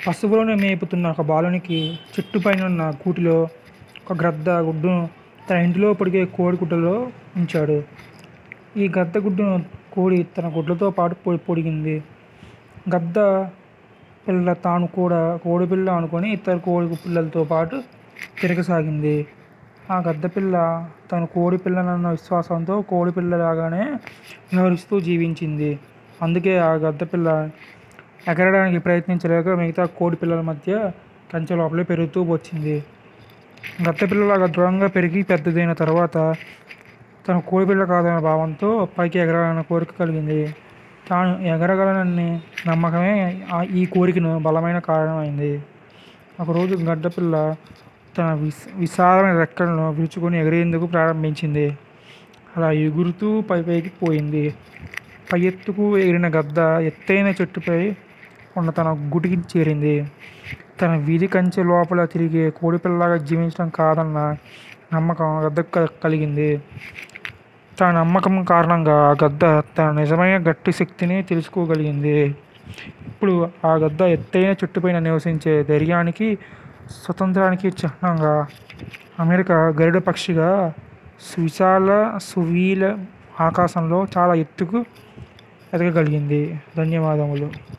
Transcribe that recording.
పశువులను మేపుతున్న ఒక బాలునికి చెట్టు పైనున్న గూటిలో ఒక గ్రద్ద గుడ్డును తన ఇంటిలో పొదిగే కోడి గుడ్లలో ఉంచాడు. ఈ గద్ద గుడ్డును కోడి తన గుడ్లతో పాటు పొదిగింది. గద్ద పిల్ల తాను కూడా కోడిపిల్ల అనుకుని ఇతర కోడి పిల్లలతో పాటు తిరగసాగింది. ఆ గద్దపిల్ల తాను కోడి పిల్లనన్న విశ్వాసంతో కోడిపిల్లలాగానే వ్యవహరిస్తూ జీవించింది. అందుకే ఆ గద్దపిల్ల ఎగరడానికి ప్రయత్నించలేక మిగతా కోడి పిల్లల మధ్య కంచె లోపలే పెరుగుతూ వచ్చింది. గద్దపిల్లలాగా దృఢంగా పెరిగి పెద్దదైన తరువాత తాను కోడిపిల్ల కాదన్న భావంతో పైకి ఎగరాలన్న కోరిక కలిగింది. తాను ఎగరగలననే నమ్మకమే ఈ కోరికకు బలమైన కారణం అయింది. ఒకరోజు గద్దపిల్ల తన విశాలమైన రెక్కలను విరుచుకుని ఎగిరేందుకు ప్రారంభించింది. అలా ఎగురుతూ పైపైకి పోయింది. పై ఎత్తుకు ఎగిరిన గద్ద ఎత్తయిన చెట్టుపై ఉన్న తన గూటికి చేరింది. తన వీధి కంచె లోపల తిరిగే కోడిపిల్లలాగా జీవించడం కాదన్న నమ్మకం ఆ గద్దకు కలిగింది. తన నమ్మకం కారణంగా ఆ గద్ద తన నిజమైన గట్టి శక్తిని తెలుసుకోగలిగింది. ఇప్పుడు ఆ గద్ద ఎత్తయిన చెట్టుపైన నివసించే ధైర్యానికి, స్వాతంత్ర్యానికి చిహ్నంగా అమెరికా గరుడ పక్షిగా సువిశాల సువిశాల ఆకాశంలో చాలా ఎత్తుకు ఎదగగలిగింది. ధన్యవాదములు.